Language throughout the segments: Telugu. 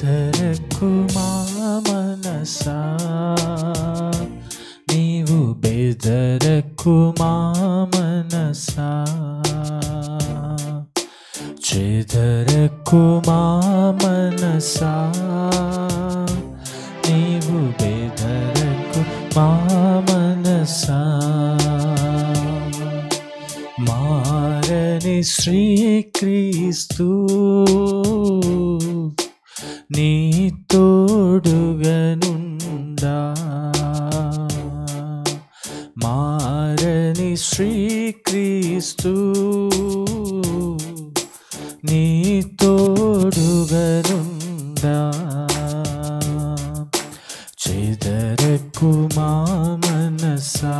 బెదరకు మా మనసా నీవు బెదరకు మా మనసా చెదరకు మా మనసా నీవు బెదరకు మా మనసా మారని శ్రీక్రీస్తు నీ తోడుగనుండా మారని శ్రీక్రీస్తు నీ తోడుగనుండా చెదరకు మా మనసా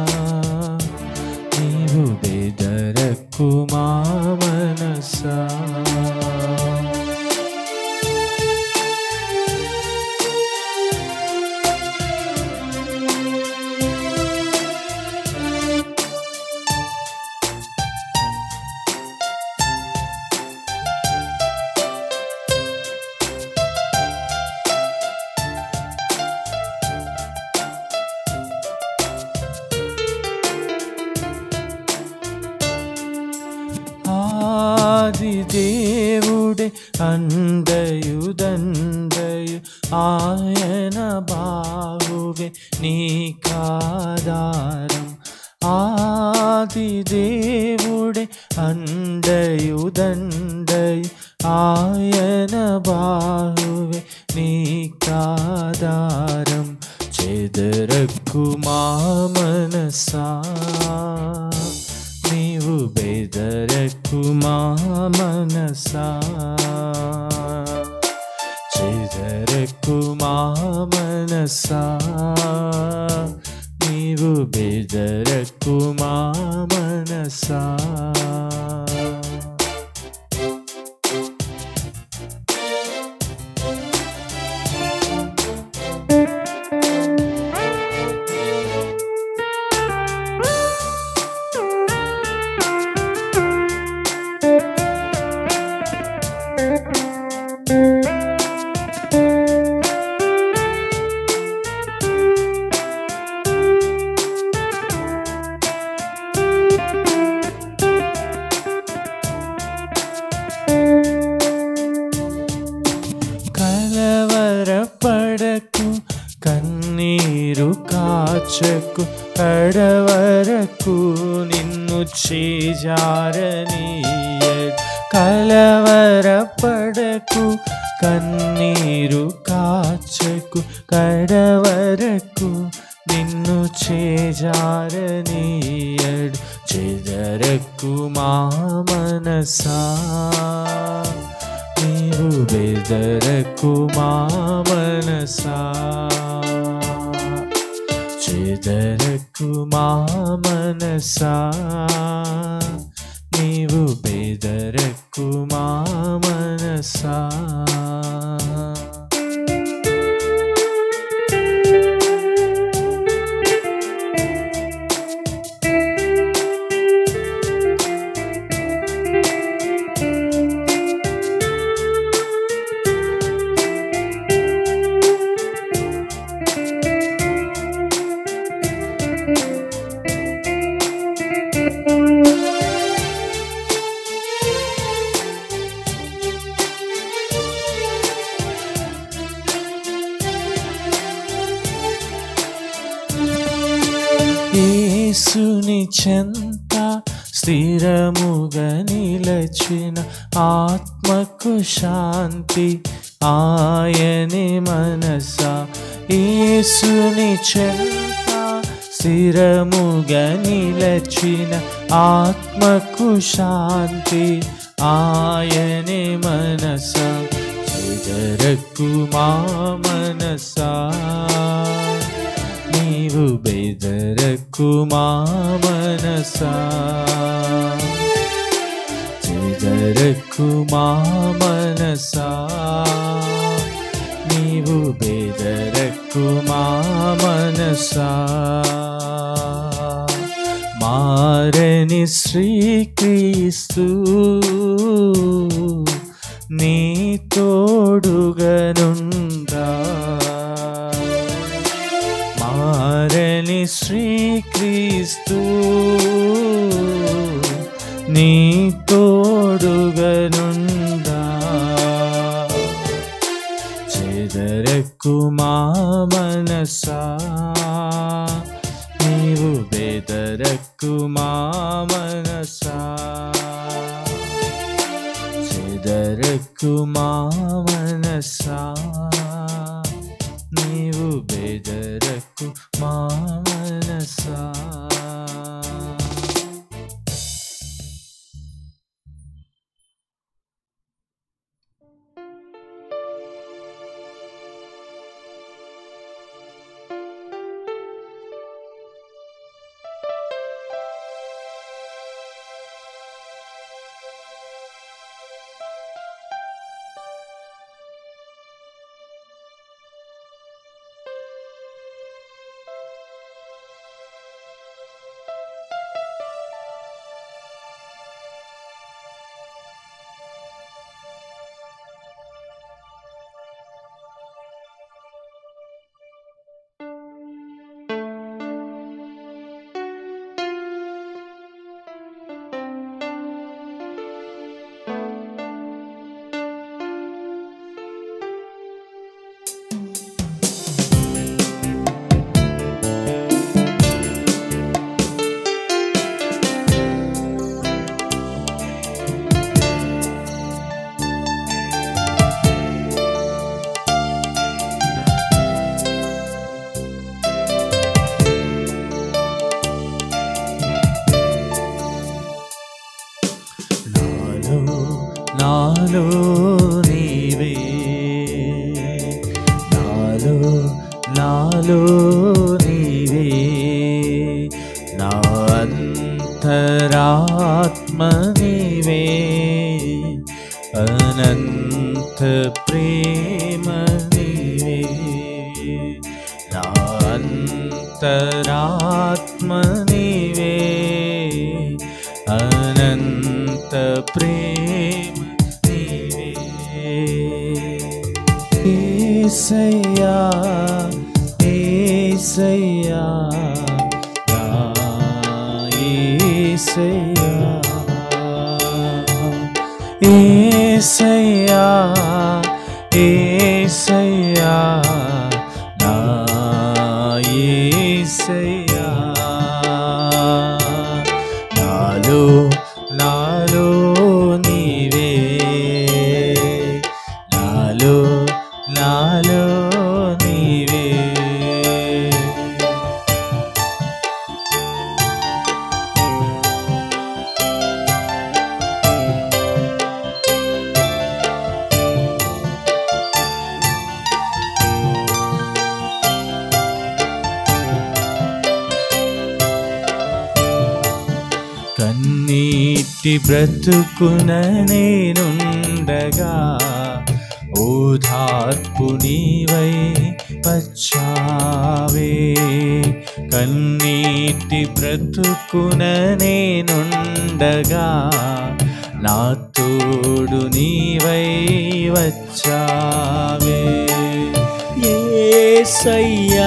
నీవు బెదరకు మా మనసా ఆది దేవుడే అండయుదండయు ఆయన బాహువే నీకాధారం ఆది దేవుడే అండయుదండయు ఆయన బాహువే నీకాధారం చెదరకు మా మనసా నీవు బెదరకు మా మనసా చెదరకు మా మనసా నీవు బెదరకు మా మనసా కలవరపడకు కన్నీరు కాచకు కడవరకు నిన్ను చేజారనీయడు కలవరపడకు కన్నీరు కాచకు కడవరకు నిన్ను చేజారనీయడు చెదరకు మా మనసా నీవు బెదరకు మా మనసా చెదరకు మా మనసా నీవు బెదరకు మా మనసా యేసుని చెంత స్థిరముగా నిలచిన ఆత్మకు శాంతి ఆయని మనస యేసుని చెంత స్థిరముగా నిలచిన ఆత్మకు శాంతి ఆయని మనస చెదరకు మా మనసా నీవు బెదరకు మా మనసా చెదరకు మా మనసా నీవు బెదరకు మా మనసా మారని శ్రీక్రీస్తు నీ తోడుగనుందా మారని శ్రీక్రీస్తు నీ తోడుగనుందా చెదరకు మా మనసా నీవు బెదరకు మా మనసా చెదరకు మా మనసా నీవు బెదరకు మా మనసా నాలో నాలో నీవే నాలో నాలో నీవే నా అంతరాత్మ నీవే అనంత ప్రేమ నీవే నా అంతరాత్మ నీవే అనంత ప్రేమ నీవే ఏసయ్యా ఏసయ్యా నా ఏసయ్యా ఏసయ్యా ఏసయ్యా నా ఏసయ్యా నాలో నాలో నీవే నాలో నాలో నీవే కన్నీటి బ్రతుకున నేనుండగా ఓదార్పు నీవై వచ్చావే కన్నీటి బ్రతుకున నేనుండగా నా తోడు నీవై వచ్చావే ఏసయ్యా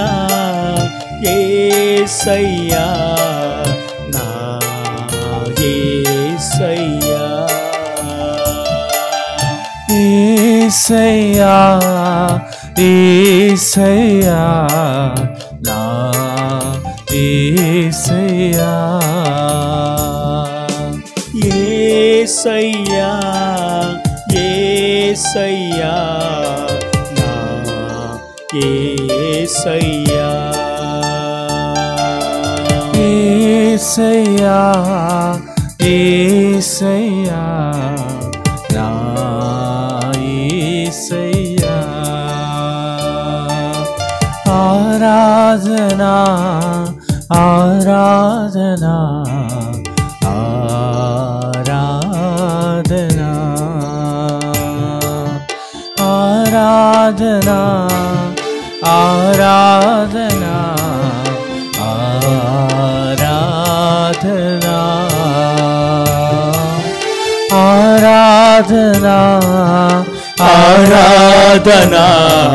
ఏసయ్యా నా ఏసయ్యా ఏసయ్యా ఏసయ్యా నా ఏసయ్యా ఏసయ్యా ఏసయ్యా నా ఏసయ్యా ఏసయ్యా ఏసయ్యా నా ఏసయ్యా ఆరాధనా ఆరాధనా ఆరాధనా ఆరాధనా ఆరాధనా ఆరాధనా ఆరాధనా ఆరాధనా ఆరాధనా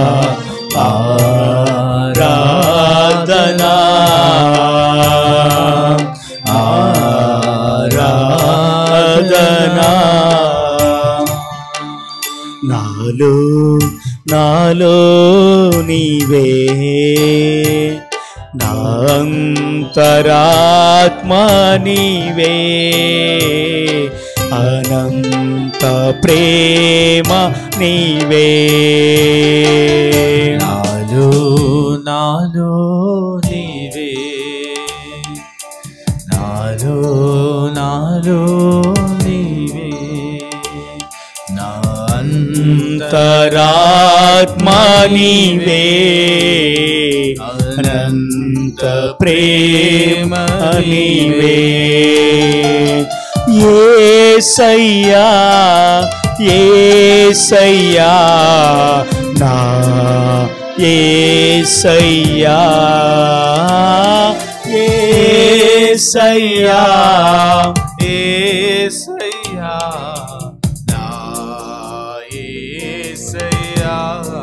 ఆరాధనా ఆరాధనా నాలో నాలో నీవే నా అంతరాత్మ నీవే అనంత ప్రేమ నీవే నాలో నాలో నీవే నాలో నాలో నీవే నా అంతరాత్మ నీవే అనంత ప్రేమ నీవే ఏసయ్యా ఏసయ్యా నా ఏసయ్యా ఏసయ్యా ఏసయ్యా నా ఏసయ్యా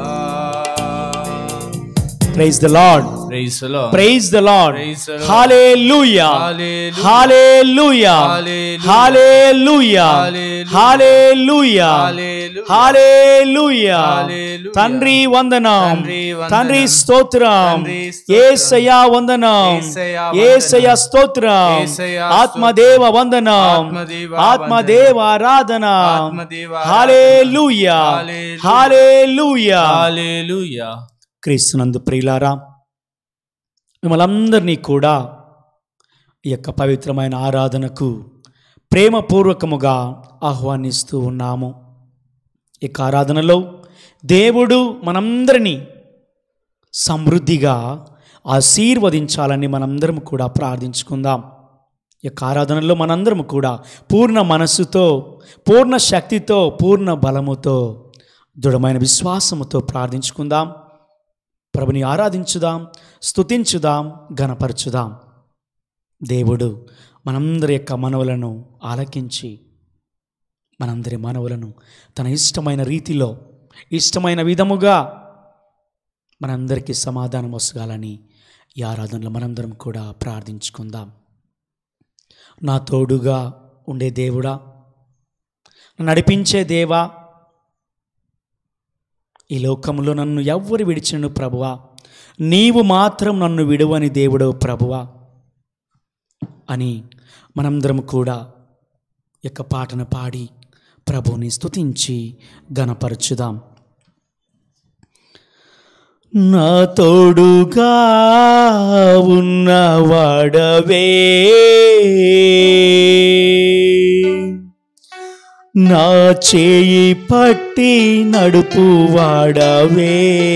praise the lord praise the lord praise the Lord Praise the Lord. Hallelujah Hallelujah. Hallelujah Hallelujah. Hallelujah Hallelujah. Hallelujah Hallelujah. Hallelujah Hallelujah. తండ్రి వందనం తండ్రి వందనం. తండ్రి స్తోత్రం తండ్రి స్తోత్రం. ఏసయ్యా వందనం యేసయ్యా ఏసయ్యా వందనం. స్తోత్రం యేసయ్యా ఆత్మదేవ వందనం ఆత్మదేవ ఆత్మదేవ ఆరాధన ఆత్మదేవ ఆరాధన. హల్లెలూయా హల్లెలూయా. హల్లెలూయా హల్లెలూయా క్రీస్తునందు ప్రియులారా మిమ్మల్ని అందరినీ కూడా ఈ యొక్క పవిత్రమైన ఆరాధనకు ప్రేమపూర్వకముగా ఆహ్వానిస్తూ ఉన్నాము ఈ యొక్క ఆరాధనలో దేవుడు మనందరినీ సమృద్ధిగా ఆశీర్వదించాలని మనందరం కూడా ప్రార్థించుకుందాం ఈ యొక్క ఆరాధనలో మనందరం కూడా పూర్ణ మనస్సుతో పూర్ణ శక్తితో పూర్ణ బలముతో దృఢమైన విశ్వాసముతో ప్రార్థించుకుందాం ప్రభుని ఆరాధించుదాం స్తుతించుదాం గణపరచుదాం దేవుడు మనందరి యొక్క మనవులను ఆలకించి మనందరి మనవులను తన ఇష్టమైన రీతిలో ఇష్టమైన విధముగా మనందరికీ సమాధానం వసగాలని ఈ ఆరాధనలో మనందరం కూడా ప్రార్థించుకుందాం నా తోడుగా ఉండే దేవుడా నన్ను నడిపించే దేవా ఈ లోకంలో నన్ను ఎవ్వరు విడిచినను ప్రభువా నీవు మాత్రం నన్ను విడువని దేవుడవు ప్రభువా అని మనందరం కూడా ఈ యొక్క పాటను పాడి ప్రభుని స్తుతించి గణపరచుదాం నా తోడుగా ఉన్నవాడవే నా చేయి పట్టి నడుపు వాడవే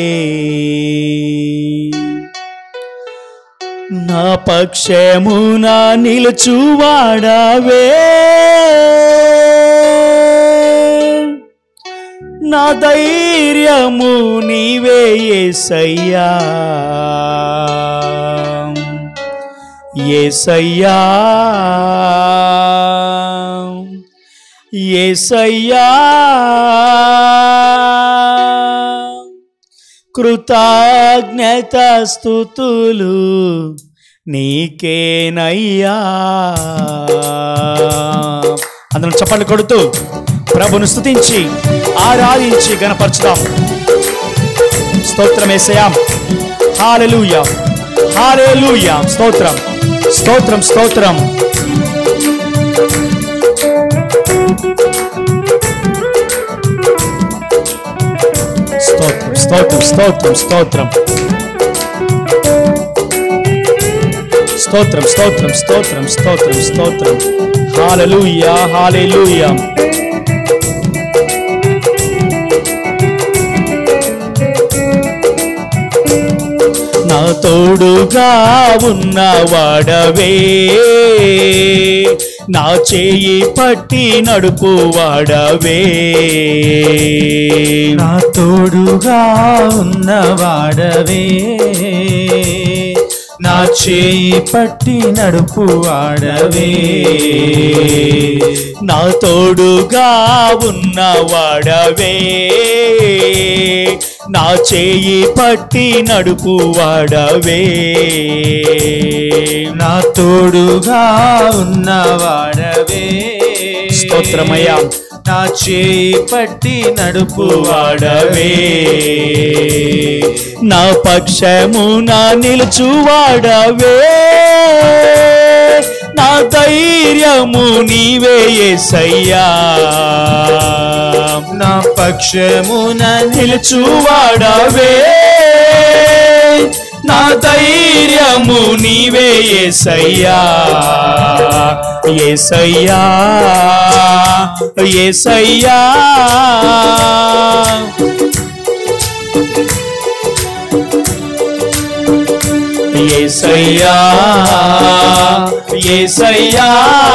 నా పక్షమున నిలుచువాడవే నా ధైర్యము నీవే ఏసయ్యా ఏసయ్యా ఏసయ్యా కృతజ్ఞత స్థుతులు నీకేనయ్యా అందరం చప్పట్లు కొడుతూ ప్రభును స్తుతించి ఆరాధించి గణపరచుదాం స్తోత్రం వేసయాం హాలెలూయా హాలెలూయా స్తోత్రం స్తోత్రం స్తోత్రం స్తోత్రం స్తోత్రం స్తోత్రం స్తోత్రం స్తోత్రం స్తోత్రం స్తోత్రం స్తోత్రం స్తోత్రం హాలెలూయా హాలెలూయా నా తోడుగా ఉన్నవాడవే నా చేయి పట్టి నడుపు వాడవే నా తోడుగా ఉన్నవాడవే నా చేయి పట్టి నడుపు వాడవే నా తోడుగా ఉన్నవాడవే నా చేయి పట్టి నడుపు వాడవే నా తోడుగా ఉన్నవాడవే స్తోత్రమయ్యా. నా చేయి పట్టి నడుపు వాడవే నా పక్షము నా నిలుచువాడవే నా ధైర్యము నీవే యేసయ్యా నా పక్షమున నిలుచువాడవే నా ధైర్యము నీవే యేసయ్యా యేసయ్యా యేసయ్యా యేసయ్యా యేసయ్యా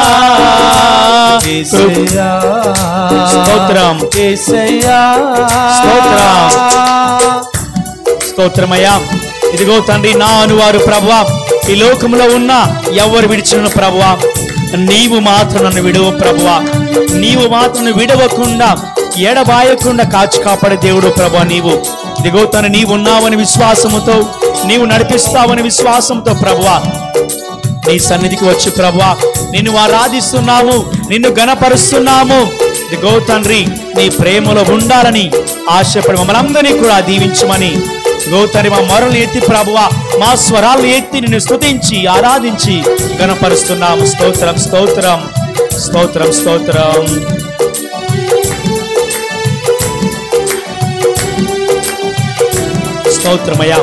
యేసయ్యా. స్తోత్రం. యేసయ్యా. స్తోత్రం. స్తోత్రమయ్యా ఇదిగో తండ్రి నా అనువారు ప్రభువా ఈ లోకంలో ఉన్న ఎవరు విడిచిన ప్రభువా నీవు మాత్రం నన్ను విడవ ప్రభువా నీవు మాత్రం నన్ను విడవకుండా ఎడబాయకుండా కాచి కాపాడే దేవుడు ప్రభా నీవు ఇదిగో తను నీవు ఉన్నావని విశ్వాసముతో నీవు నడిపిస్తావని విశ్వాసంతో ప్రభువా నీ సన్నిధికి వచ్చి ప్రభువా నిన్ను ఆరాధిస్తున్నాము నిన్ను గణపరుస్తున్నాము ఇదిగో తండ్రి నీ ప్రేమలో ఉండాలని ఆశపడి మమ్మల్ని అందరినీ కూడా దీవించమని ఇదిగో తండ్రి మా మొరలు ఎత్తి ప్రభువా మా స్వరాలు ఎత్తి నిన్ను స్తుతించి ఆరాధించి గణపరుస్తున్నాము స్తోత్రం స్తోత్రం స్తోత్రం స్తోత్రం స్తోత్రమయ్యా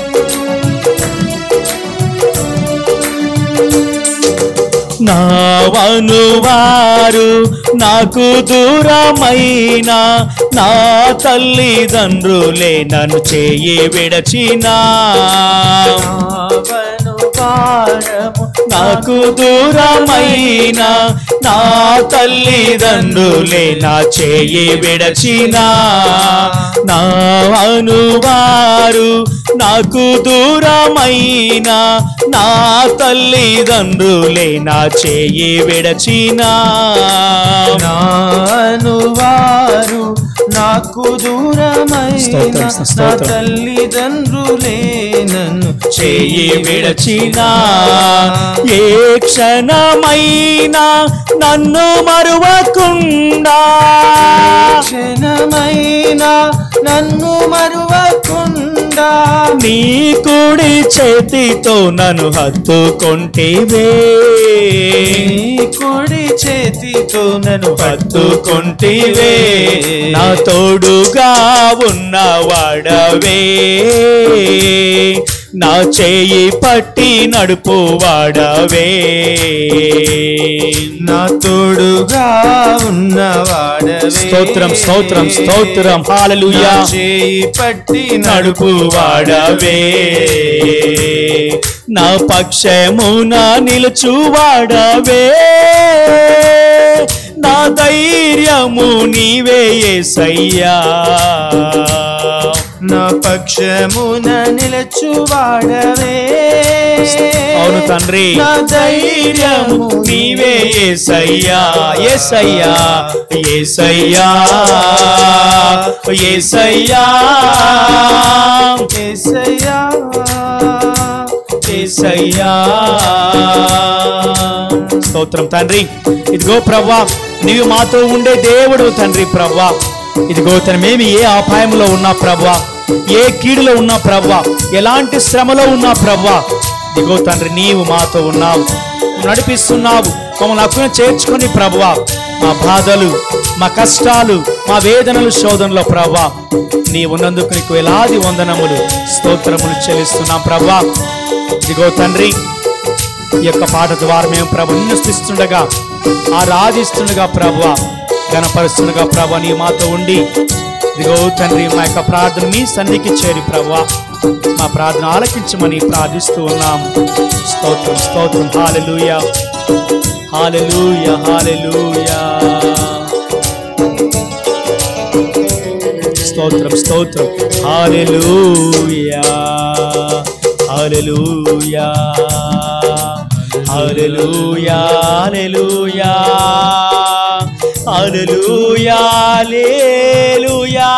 నావను వారు నాకు దూరమైన నా తల్లిదండ్రులే నన్ను చేయి విడచినా నావను వారము నాకు దూరమైన నా తల్లిదండ్రులే నా చేయి విడచినా నా అనువారు నాకు దూరమైన నా తల్లిదండ్రులే నా చేయి విడచినా నాను వారు నాకు దూరమైన స్తోత్రం, నా స్తోత్రం. తల్లిదండ్రులే నన్ను చేయి విడచినా ఏ క్షణమైనా నన్ను మరువకుండా క్షణమైనా నన్ను మరువకుండా నీ కుడి చేతితో నన్ను హత్తుకొంటివే నీ కుడి చేతితో నన్ను హత్తుకొంటివే నా తోడుగా ఉన్నవాడవే నా చేయి పట్టి నడుపు వాడవే నా తోడుగా ఉన్నవాడవే స్తోత్రం స్తోత్రం స్తోత్రం హాలలుయా నా చేయి పట్టి నడుపు వాడవే నా పక్షమున నిలుచువాడవే నా ధైర్యము నీవే యేసయ్యా నా పక్షమున నిలచువాడవే అవును తండ్రి నా ధైర్యము నీవే యేసయ్యా యేసయ్యా యేసయ్యా యేసయ్యా యేసయ్యా యేసయ్యా స్తోత్రం తండ్రి ఇదిగో ప్రవ్వా నీవు మాతో ఉండే దేవుడు తండ్రి ప్రవ్వా ఇదిగో తన మేము ఏ అపాయంలో ఉన్నా ప్రవ్వా ఏ కీడులో ఉన్నా ప్రవ్వా ఎలాంటి శ్రమలో ఉన్నా ప్రవ్వా ఇదిగో తండ్రి నీవు మాతో ఉన్నావు నువ్వు నడిపిస్తున్నావు మమ్మల్ని అక్కున చేర్చుకొని ప్రభువా మా బాధలు మా కష్టాలు మా వేదనలు శోధనలో ప్రభా నీ ఉన్నందుకు నీకు వేలాది వందనములు స్తోత్రములు చెల్లిస్తున్నాం ప్రభా ఇదిగో తండ్రి ఈ యొక్క పాట ద్వారా మేము ప్రభు నిన్ను స్థిస్తుండగా ఆరాధిస్తుండగా ప్రభు గణపరుస్తుండగా ప్రభు నీ మాతో ఉండి ఇదిగో తండ్రి మా యొక్క ప్రార్థన మీ సన్నిధికి చేరి ప్రభు మా ప్రార్థన ఆలకించమని ప్రార్థిస్తూ ఉన్నాం స్తోత్రం స్తోత్రం హాలెలూయా హాలెలూయా హాలెలూయా స్తోత్రం స్తోత్రం హాలెలూయా హాలెలూయా హల్లెలూయా hallelujah hallelujah hallelujah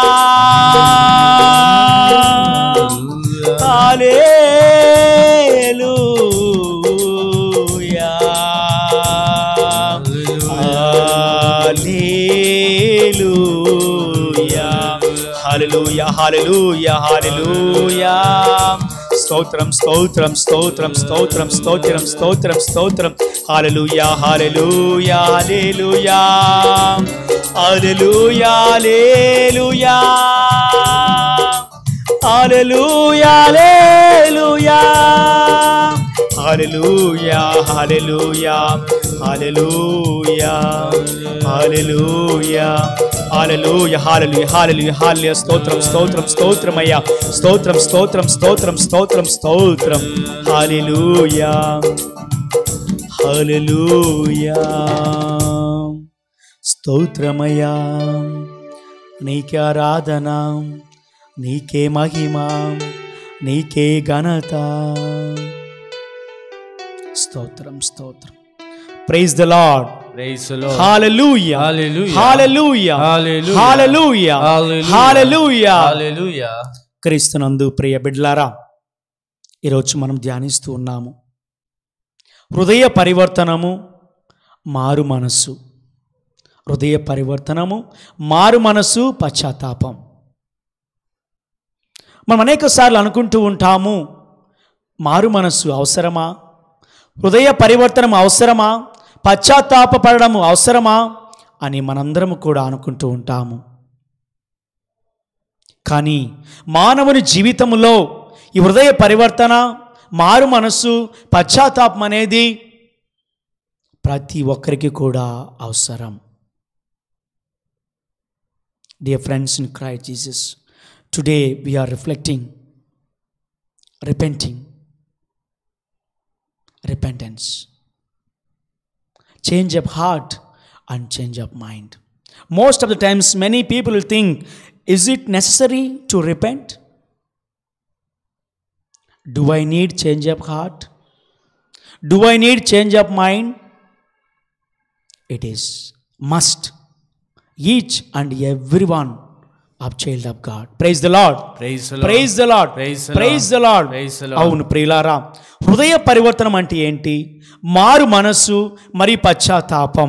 hallelujah hallelujah hallelujah hallelujah హల్లెలూయా స్తోత్రం స్తోత్రం స్తోత్రం స్తోత్రం స్తోత్రం స్తోత్రం స్తోత్రం హల్లెలూయా hallelujah hallelujah hallelujah hallelujah hallelujah hallelujah hallelujah hallelujah hallelujah hallelujah hallelujah hallelujah హల్లెలూయా స్తోత్రం స్తోత్రం స్తోత్రం అయ్యా స్తోత్రం స్తోత్రం స్తోత్రం స్తోత్రం స్తోత్రం హల్లెలూయా హల్లెలూయా స్తోత్రమయ్యా నీకే ఆరాధన నీకే మహిమ నీకే ఘనత స్తోత్రం స్తోత్రం praise the Lord Praise the Lord. Hallelujah Hallelujah. Hallelujah Hallelujah. Hallelujah Hallelujah. Hallelujah Hallelujah. క్రీస్తునందు ప్రియ బిడ్లారా ఈరోజు మనం ధ్యానిస్తూ ఉన్నాము హృదయ పరివర్తనము మారు మనస్సు హృదయ పరివర్తనము మారు మనస్సు పశ్చాత్తాపం మనం అనేక సార్లు అనుకుంటూ ఉంటాము మారు మనస్సు అవసరమా హృదయ పరివర్తనం అవసరమా పశ్చాత్తాపపడము అవసరమా అని మనందరము కూడా అనుకుంటూ ఉంటాము కానీ మానవుని జీవితంలో ఈ హృదయ పరివర్తన మారు మనస్సు పశ్చాత్తాపం అనేది ప్రతి ఒక్కరికి కూడా అవసరం డియర్ ఫ్రెండ్స్ ఇన్ క్రై Jesus today we are reflecting repenting repentance change of heart and change of mind. Most of the times, many people will think, is it necessary to repent? Do I need change of heart? Do I need change of mind? It is must. Each and every one of child of God. Praise the Lord. Praise the Lord. Praise the Lord Praise the praise the Lord. Lord Praise the Lord. అవును ప్రియులారా హృదయ పరివర్తనం అంటే ఏంటి మారు మనస్సు మరి పశ్చాత్తాపం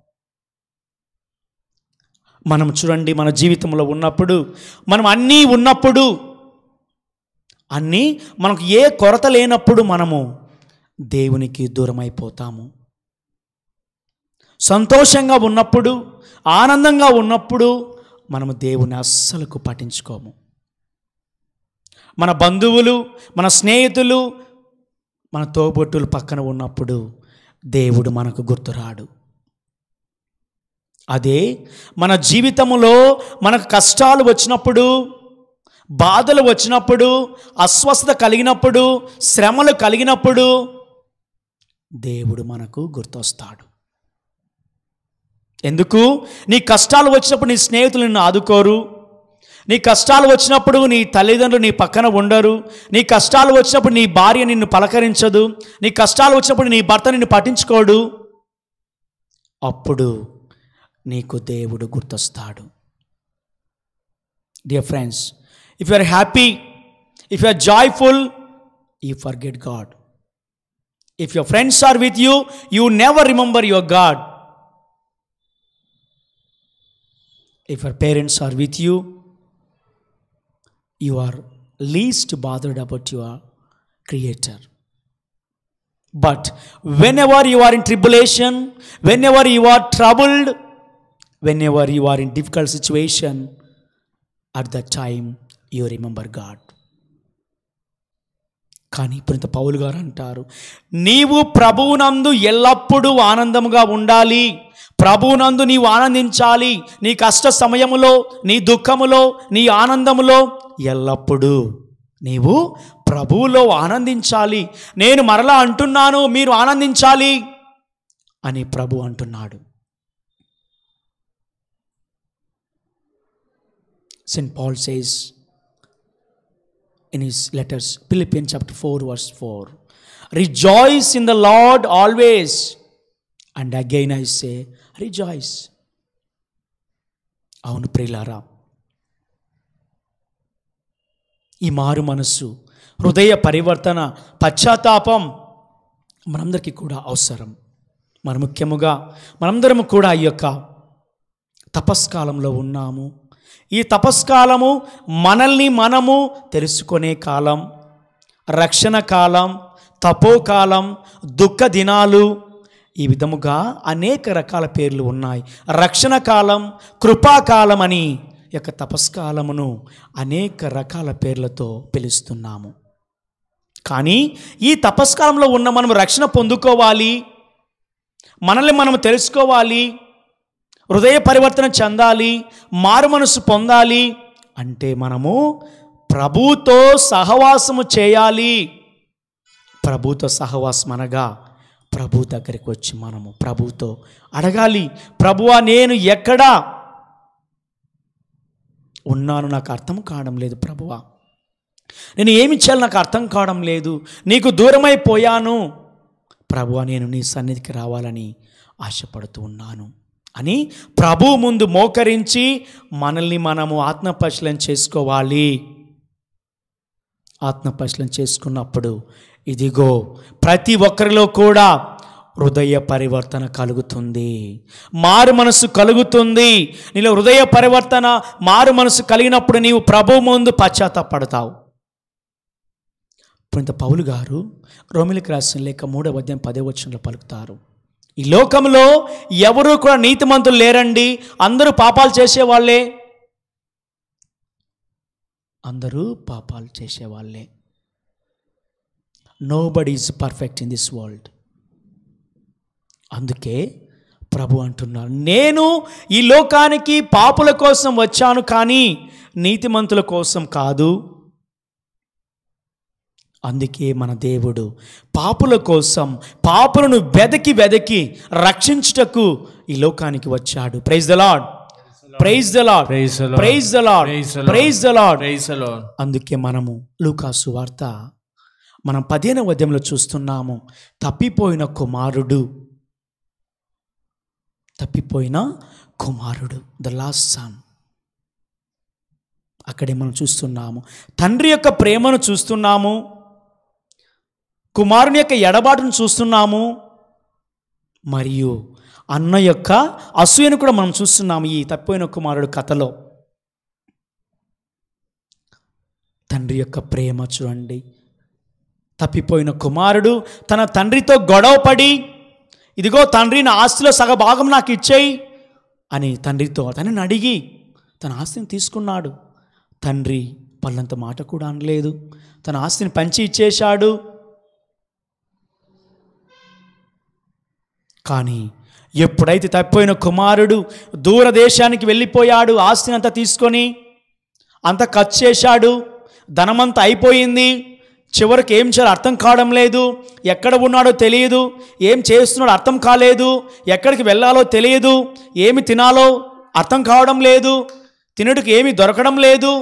మనం చూడండి మన జీవితంలో ఉన్నప్పుడు మనం అన్నీ ఉన్నప్పుడు అన్నీ మనకు ఏ కొరత లేనప్పుడు మనము దేవునికి దూరం అయిపోతాము సంతోషంగా ఉన్నప్పుడు ఆనందంగా ఉన్నప్పుడు మనము దేవుని అస్సలకు పట్టించుకోము మన బంధువులు మన స్నేహితులు మన తోబొట్టులు పక్కన ఉన్నప్పుడు దేవుడు మనకు గుర్తురాడు అదే మన జీవితంలో మనకు కష్టాలు వచ్చినప్పుడు బాధలు వచ్చినప్పుడు అస్వస్థత కలిగినప్పుడు శ్రమలు కలిగినప్పుడు దేవుడు మనకు గుర్తొస్తాడు ఎందుకు నీ కష్టాలు వచ్చినప్పుడు నీ స్నేహితులు నిన్ను ఆదుకోరు నీ కష్టాలు వచ్చినప్పుడు నీ తల్లిదండ్రులు నీ పక్కన ఉండరు నీ కష్టాలు వచ్చినప్పుడు నీ భార్య నిన్ను పలకరించదు నీ కష్టాలు వచ్చినప్పుడు నీ భర్త నిన్ను పట్టించుకోడు అప్పుడు నీకు దేవుడు గుర్తొస్తాడు dear friends if you are happy if you are joyful you forget God if your friends are with you you never remember your God if your parents are with you you are least bothered about your creator but whenever you are in tribulation whenever you are troubled whenever you are in difficult situation at that time you remember god కానీ ఇప్పుడు పౌలు గారు అంటారు నీవు ప్రభువునందు ఎల్లప్పుడూ ఆనందముగా ఉండాలి ప్రభువునందు నీవు ఆనందించాలి నీ కష్ట సమయములో నీ దుఃఖములో నీ ఆనందములో ఎల్లప్పుడూ నీవు ప్రభువులో ఆనందించాలి నేను మరలా అంటున్నాను మీరు ఆనందించాలి అని ప్రభు అంటున్నాడు Saint Paul says in his letters philippians chapter 4 verse 4 rejoice in the Lord always and again I say rejoice అవును ప్రియులారా ఈ మారు మనస్సు హృదయ పరివర్తన పశ్చాత్తాపం మనందరికీ కూడా అవసరం మరి ముఖ్యముగా మనందరము కూడా ఈ యొక్క తపస్కాలంలో ఉన్నాము ఈ తపస్కాలము మనల్ని మనము తెలుసుకునే కాలం రక్షణ కాలం తపోకాలం దుఃఖ దినాలు ఈ విధముగా అనేక రకాల పేర్లు ఉన్నాయి రక్షణ కాలం కృపాకాలం అని ఈ యొక్క తపస్కాలమును అనేక రకాల పేర్లతో పిలుస్తున్నాము కానీ ఈ తపస్కాలంలో ఉన్న మనం రక్షణ పొందుకోవాలి మనల్ని మనం తెలుసుకోవాలి హృదయ పరివర్తన చెందాలి మారు మనసు పొందాలి అంటే మనము ప్రభుతో సహవాసము చేయాలి ప్రభుతో సహవాసం అనగా ప్రభు దగ్గరికి వచ్చి మనము ప్రభుతో అడగాలి ప్రభువా నేను ఎక్కడా ఉన్నాను నాకు అర్థం కావడం లేదు ప్రభువా నేను ఏమి చేయాలి నాకు అర్థం కావడం లేదు నీకు దూరమైపోయాను ప్రభువా నేను నీ సన్నిధికి రావాలని ఆశపడుతూ ఉన్నాను అని ప్రభు ముందు మోకరించి మనల్ని మనము ఆత్మపరిశీలన చేసుకోవాలి ఆత్మపరిశీలన చేసుకున్నప్పుడు ఇదిగో ప్రతి ఒక్కరిలో కూడా హృదయ పరివర్తన కలుగుతుంది మారు మనసు కలుగుతుంది నీలో హృదయ పరివర్తన మారు మనసు కలిగినప్పుడు నీవు ప్రభు ముందు పశ్చాత్తాపడతావు పునిత పౌలు గారు రోమిలికి రాసిన లేక మూడవ అధ్యాయం పదే వచనంలో పలుకుతారు ఈ లోకంలో ఎవరు కూడా నీతిమంతులు లేరండి అందరూ పాపాలు చేసేవాళ్ళే అందరూ పాపాలు చేసేవాళ్ళే nobody is perfect in this world అందుకే ప్రభు అంటున్నారు నేను ఈ లోకానికి పాపుల కోసం వచ్చాను కానీ నీతిమంతుల కోసం కాదు అందుకే మన దేవుడు పాపుల కోసం పాపులను వెదకి వెదకి రక్షించుటకు ఈ లోకానికి వచ్చాడు praise the Lord praise the Lord Praise the Lord. Praise the Lord Praise the Lord. Praise the Lord Praise the Lord. అందుకే మనము లూకాసు వార్త మనం పదిహేనవ అధ్యాయంలో చూస్తున్నాము తప్పిపోయిన కుమారుడు తప్పిపోయిన కుమారుడు ద లాస్ట్ సన్ అక్కడే మనం చూస్తున్నాము తండ్రి యొక్క ప్రేమను చూస్తున్నాము కుమారుని యొక్క ఎడబాటును చూస్తున్నాము మరియు అన్న యొక్క అసూయను కూడా మనం చూస్తున్నాము ఈ తప్పిపోయిన కుమారుడు కథలో తండ్రి యొక్క ప్రేమ చూడండి తప్పిపోయిన కుమారుడు తన తండ్రితో గొడవపడి ఇదిగో తండ్రి నా ఆస్తిలో సగభాగం నాకు ఇచ్చేయి అని తండ్రితో తనని అడిగి తన ఆస్తిని తీసుకున్నాడు తండ్రి పల్లంత మాట కూడా అనలేదు తన ఆస్తిని పంచి ఇచ్చేశాడు కానీ ఎప్పుడైతే తప్పిపోయిన కుమారుడు దూరదేశానికి వెళ్ళిపోయాడు ఆస్తిని అంతా తీసుకొని అంత ఖర్చు చేశాడు ధనమంతా అయిపోయింది చివరికి ఏం చేయాలో అర్థం కావడం లేదు ఎక్కడ ఉన్నాడో తెలియదు ఏం చేస్తున్నాడో అర్థం కాలేదు ఎక్కడికి వెళ్ళాలో తెలియదు ఏమి తినాలో అర్థం కావడం లేదు తినడానికి ఏమి దొరకడం లేదు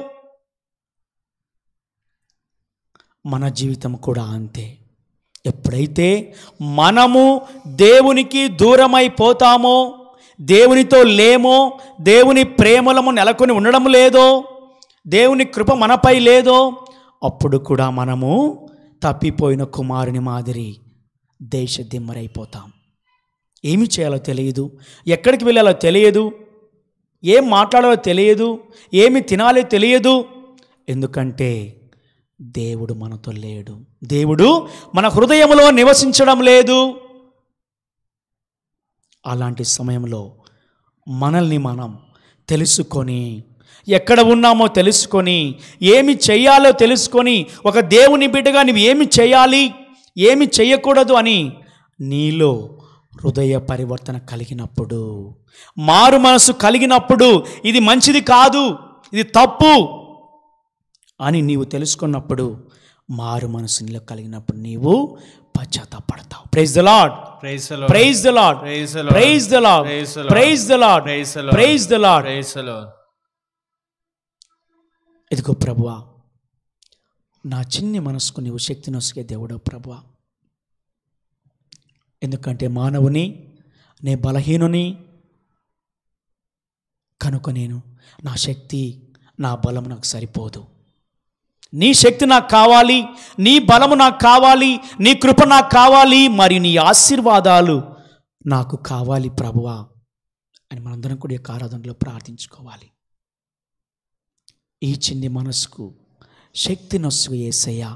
మన జీవితం కూడా అంతే ఎప్పుడైతే మనము దేవునికి దూరమైపోతామో దేవునితో లేమో దేవుని ప్రేమలము నెలకొని ఉండడం లేదో దేవుని కృప మనపై లేదో అప్పుడు కూడా మనము తప్పిపోయిన కుమారుని మాదిరి దేశ దిమ్మరైపోతాం ఏమి చేయాలో తెలియదు ఎక్కడికి వెళ్ళాలో తెలియదు ఏం మాట్లాడాలో తెలియదు ఏమి తినాలో తెలియదు ఎందుకంటే దేవుడు మనతో లేడు దేవుడు మన హృదయంలో నివసించడం లేదు అలాంటి సమయంలో మనల్ని మనం తెలుసుకొని ఎక్కడ ఉన్నామో తెలుసుకొని ఏమి చేయాలో తెలుసుకొని ఒక దేవుని బిడ్డగా నువ్వు ఏమి చేయాలి ఏమి చేయకూడదు అని నీలో హృదయ పరివర్తన కలిగినప్పుడు మారు మనసు కలిగినప్పుడు ఇది మంచిది కాదు ఇది తప్పు అని నీవు తెలుసుకున్నప్పుడు మారు మనసు నీలో కలిగినప్పుడు నీవు పశ్చాత్తాపడతావు praise the Lord Praise the Lord. Praise the Lord Praise the Lord. Praise the Lord Praise the Lord. Praise the Lord Praise the Lord. Praise the Lord Praise the Lord. ఇదిగో ప్రభువా నా చిన్ని మనసుకు నీవు శక్తిని వసిగే దేవుడో ప్రభువా ఎందుకంటే మానవుని నే బలహీనుని కనుక నేను నా శక్తి నా బలం నాకు సరిపోదు నీ శక్తి నాకు కావాలి నీ బలము నాకు కావాలి నీ కృప నాకు కావాలి మరి నీ ఆశీర్వాదాలు నాకు కావాలి ప్రభువా అని మనందరం కూడా ఈ యొక్క ఆరాధనలో ప్రార్థించుకోవాలి ఈ చిన్ని మనసుకు శక్తి నొసుగు ఏసయ్యా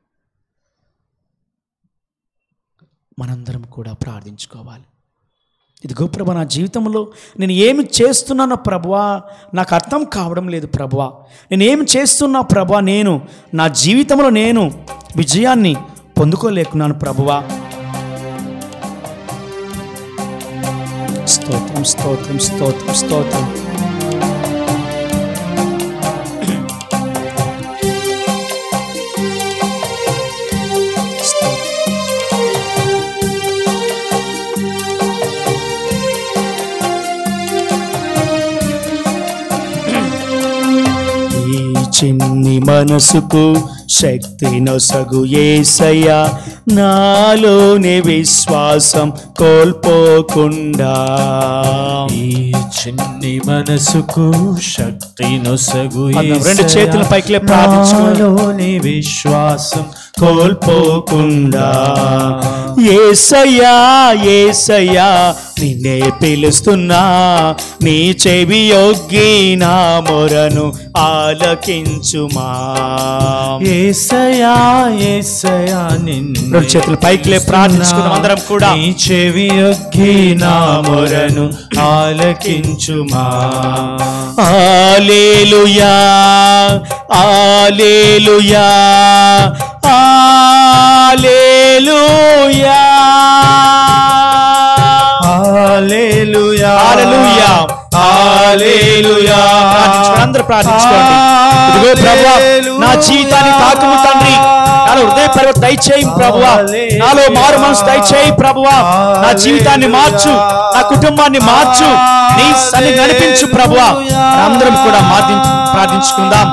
మనందరం కూడా ప్రార్థించుకోవాలి ఇదిగో ప్రభా నా జీవితంలో నేను ఏమి చేస్తున్నానో ప్రభువా నాకు అర్థం కావడం లేదు ప్రభువా నేను ఏమి చేస్తున్నా ప్రభువా నేను నా జీవితంలో నేను విజయాన్ని పొందుకోలేకున్నాను ప్రభువా స్తోత్రం స్తోత్రం స్తోత్రం స్తోత్రం స్తోత్రం ఈ చిన్ని మనసుకు శక్తి నొసగు ఏసయ్యా నాలోనే విశ్వాసం కోల్పోకుండా ఈ చిన్ని మనసుకు శక్తి నొసగు మనం రెండు చేతుల పైకి లేపి ప్రార్థించుకోవాలి. నాలోని విశ్వాసం కోల్పోకుండా ఏసయ్యా ఏసయ్యా నిన్నే పిలుస్తున్నా నీ చెవి యొగ్గి నా మొరను ఆలకించుమా ఏసయా ఏసయా నిన్ను రెండు చేతులు పైకి లేపి ప్రార్థించుకుందాం అందరం కూడా. నీ చెవి యొక్కి నా మొరను ఆలకించుమా alleluia alleluia alleluia hallelujah hallelujah hallelujah ప్రార్థించుకోండి అందరూ ప్రార్థించుకోండి ఇదిగో ప్రభువా నా జీవితాన్ని తాకుము తండ్రి నాలో హృదయ పర్వ దయచేయి ప్రభువా నాలో మారు మనసు దయచేయి ప్రభువా నా జీవితాన్ని మార్చు నా కుటుంబాన్ని మార్చు నీ సన్ని నడిపించు ప్రభువా అందరం కూడా మార్దించు ప్రార్థించుకుందాం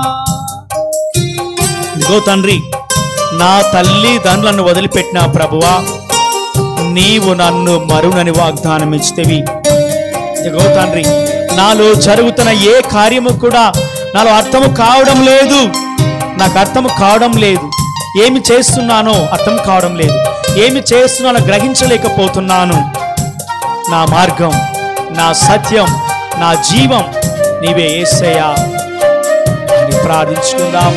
ఇదిగో తండ్రి నా తల్లి తండ్రులను వదిలిపెట్టిన ప్రభువా నీవు నన్ను మరునని వాగ్దానం ఇచ్చితేవి ఇదిగో తండ్రి నాలో జరుగుతున్న ఏ కార్యము కూడా నాలో అర్థము కావడం లేదు నాకు అర్థము కావడం లేదు ఏమి చేస్తున్నానో అర్థం కావడం లేదు ఏమి చేస్తున్నానో గ్రహించలేకపోతున్నాను నా మార్గం నా సత్యం నా జీవం నీవే ఏసయ్యా అని ప్రార్థించుకుందాం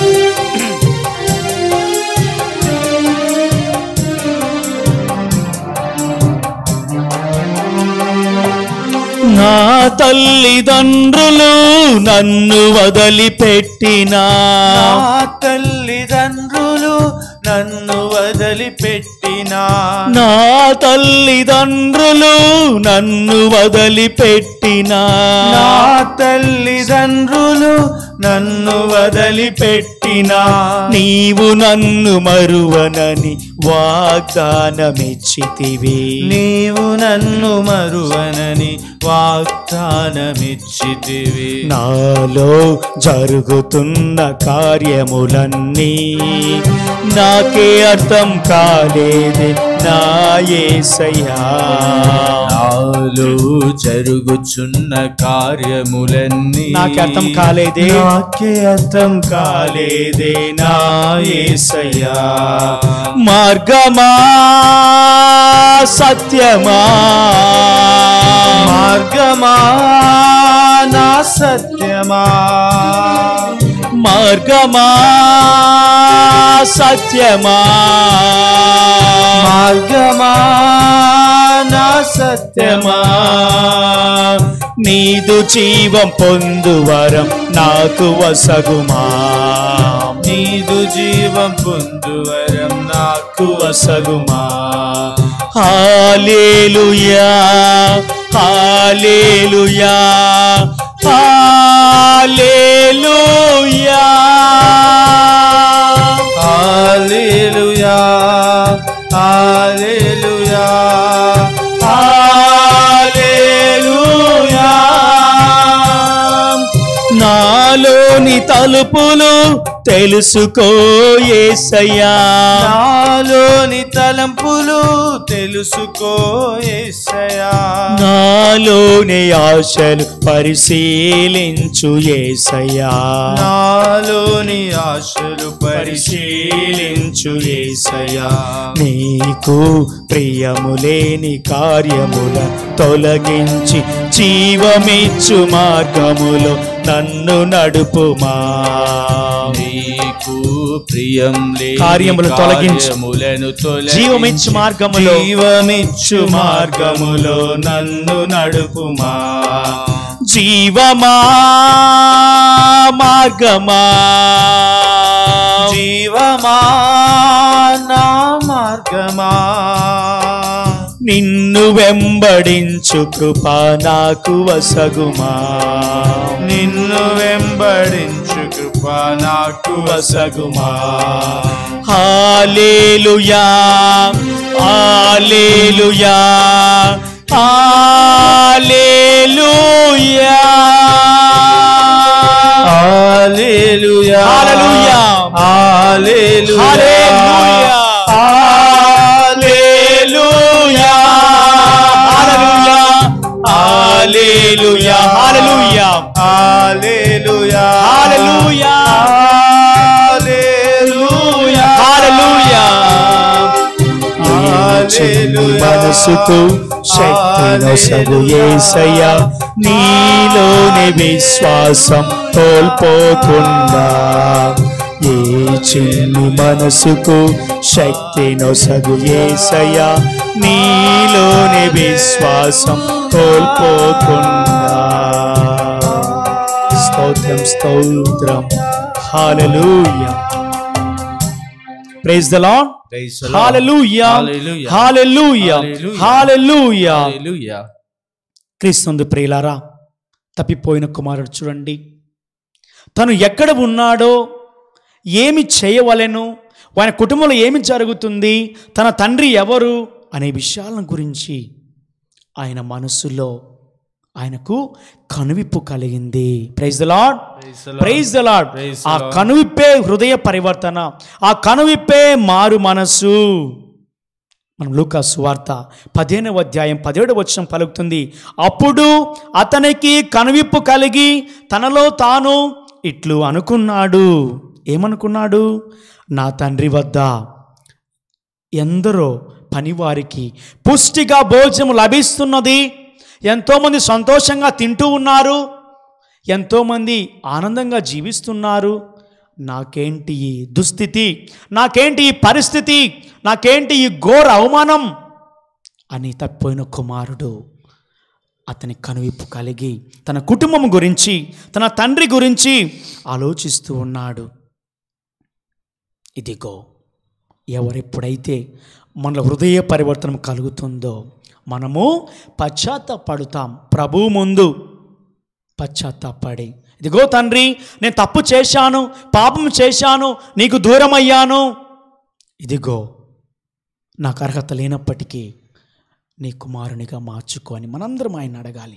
నా తల్లిదండ్రులు నన్ను వదిలిపెట్టినా నా తల్లిదండ్రులు నన్ను వదిలిపెట్టినా నా తల్లిదండ్రులు నన్ను వదిలిపెట్టినా నా తల్లిదండ్రులు నన్ను వదిలిపెట్టినా నీవు నన్ను మరువనని వాగ్దానమిచ్చితివి నీవు నన్ను మరువనని వాగ్దానమిచ్చితివి నాలో జరుగుతున్న కార్యములన్నీ నాకే అర్థం కాలేదే నా యేసయ్యా నాలో జరుగుచున్న కార్యములన్నీ నాకే అర్థం కాలేదే. నాకే అర్థం కాలేదే నా యేసయ్యా మార్గమా సత్యమా మార్గమా నా సత్యమా మార్గమా సత్యమా మార్గమా నా సత్యమా నీదు జీవం పొందువరం నాకు వసగుమా నీదు జీవం పొందువరం నాకు వసగుమా hallelujah hallelujah hallelujah hallelujah hallelujah hallelujah నాలోని తలుపులు తెలుసుకో ఏసయ్యా నాలోని తలంపులు తెలుసుకో ఏసయా నాలోని ఆశలు పరిశీలించు ఏసయ్యా నాలోని ఆశలు పరిశీలించు ఏసయ్యా నీకు ప్రియములేని కార్యముల తొలగించి జీవమిచ్చు మార్గములో నన్ను నడుపుమా నీకు ప్రియం లేని కార్యములు తొలగించు. కార్యములను తొలగించి జీవమిచ్చు మార్గములో జీవమిచ్చు మార్గములో నన్ను నడుపుమా జీవమా మార్గమా జీవమా నా మార్గమా నిన్ను వెంబడించు కృప నాకు వసగుమా నిన్ను వెంబడించు కృప నాకు వసగుమా hallelujah hallelujah hallelujah hallelujah hallelujah. Hallelujah hallelujah. Hallelujah hallelujah hallelujah hallelujah hallelujah hallelujah hallelujah hallelujah చిన్ని మనసుకు శక్తినొసగు ఏసయ్యా నీలోని విశ్వాసం కోల్పోకుండా ఏ చిన్ని మనసుకు శక్తినొసగు ఏసయ్యా నీలోని విశ్వాసం కోల్పోకుండా స్తోత్రం స్తోత్రం హాలూయా praise the Lord Praise the Lord. హాలూయా Hallelujah. హాలూయా Hallelujah. హాలూయా హల్లెలూయా క్రీస్తునందు ప్రియులారా తప్పిపోయిన కుమారుడు చూడండి తను ఎక్కడ ఉన్నాడో ఏమి చేయవలెను ఆయన కుటుంబంలో ఏమి జరుగుతుంది తన తండ్రి ఎవరు అనే విషయాలను గురించి ఆయన మనస్సులో ఆయనకు కనువిప్పు కలిగింది praise the Lord Praise the Lord. Praise the Lord Praise the ఆ Lord. కనువిప్పే హృదయ పరివర్తన ఆ కనువిప్పే మారు మనస్సు మనం లూకా సువార్త పదిహేనవ అధ్యాయం పదిహేడు వచనం పలుకుతుంది అప్పుడు అతనికి కనువిప్పు కలిగి తనలో తాను ఇట్లు అనుకున్నాడు ఏమనుకున్నాడు నా తండ్రి వద్ద ఎందరో పనివారికి పుష్టిగా భోజనం లభిస్తున్నది ఎంతోమంది సంతోషంగా తింటూ ఉన్నారు ఎంతోమంది ఆనందంగా జీవిస్తున్నారు నాకేంటి ఈ దుస్థితి నాకేంటి ఈ పరిస్థితి నాకేంటి ఈ ఘోర అవమానం అని తప్పిపోయిన కుమారుడు అతని కనువిప్పు కలిగి తన కుటుంబం గురించి తన తండ్రి గురించి ఆలోచిస్తూ ఉన్నాడు ఇదిగో ఎవరెప్పుడైతే మన హృదయ పరివర్తనం కలుగుతుందో మనము పశ్చాత్తపడుతాం ప్రభు ముందు పశ్చాత్తాపడి ఇదిగో తండ్రి నేను తప్పు చేశాను పాపం చేశాను నీకు దూరం అయ్యాను ఇదిగో నాకు అర్హత లేనప్పటికీ నీ కుమారునిగా మార్చుకొని మనందరం ఆయన అడగాలి